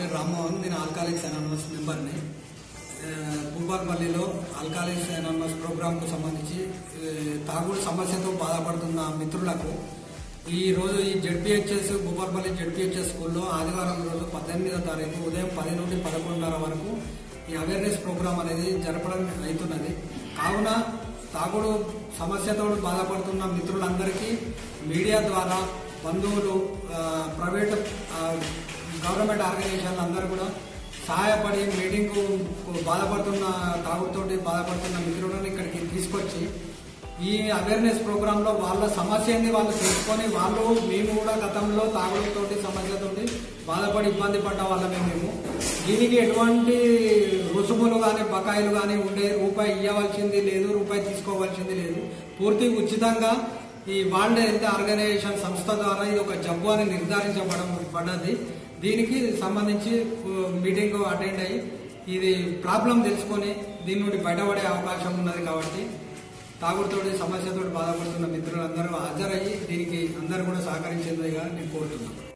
పేరు రామ్మోహన్ నేను ఆల్కాలిక్స్ అనానమస్ మెంబర్ని ఆ, భూపాల్పల్లిలో ఆల్కాలిక్స్ అనానమస్ ప్రోగ్రాంకు సంబంధించి ఆ, తాగుడు సమస్యతో బాధపడుతున్న మిత్రులకు ఈ రోజు ఈ జడ్పీహెచ్ఎస్ భూపాల్పల్లి జడ్పీహెచ్ఎస్ స్కూల్లో ఆదివారం రోజు పద్దెనిమిదో తారీఖు ఉదయం పది నుండి పదకొండున్నర వరకు ఈ అవేర్నెస్ ప్రోగ్రాం అనేది జరపడం అవుతున్నది కావున తాగుడు సమస్యతో బాధపడుతున్న మిత్రులందరికీ మీడియా ద్వారా బంధువులు ఆ, ప్రైవేట్ ఆ, గవర్నమెంట్ ఆర్గనైజేషన్లు అందరూ కూడా సహాయపడి మీటింగ్ బాధపడుతున్న తాగుడుతోటి బాధపడుతున్న మిత్రులను ఇక్కడికి తీసుకొచ్చి ఈ అవేర్నెస్ ప్రోగ్రామ్ లో వాళ్ళ సమస్య ఏంది వాళ్ళు తెలుసుకొని వాళ్ళు మేము కూడా గతంలో తాగుడుతోటి సమస్యతోటి బాధపడి ఇబ్బంది పడ్డ వాళ్ళమే మేము దీనికి ఎటువంటి రుసుములు కానీ బకాయిలు కానీ ఉండే రూపాయి ఇవ్వవలసింది లేదు రూపాయి తీసుకోవాల్సింది లేదు పూర్తి ఉచితంగా ఈ వరల్డ్ హెల్త్ ఆర్గనైజేషన్ సంస్థ ద్వారా ఇది ఒక జబ్బు అని నిర్ధారించబడం పడ్డది దీనికి సంబంధించి మీటింగ్ అటెండ్ అయ్యి ఇది ప్రాబ్లం తెలుసుకొని దీని నుండి బయటపడే అవకాశం ఉన్నది కాబట్టి తాగుడుతోటి సమస్యతోటి బాధపడుతున్న మిత్రులందరూ హాజరయ్యి దీనికి అందరూ కూడా సహకరించేదిగా నేను కోరుతున్నాను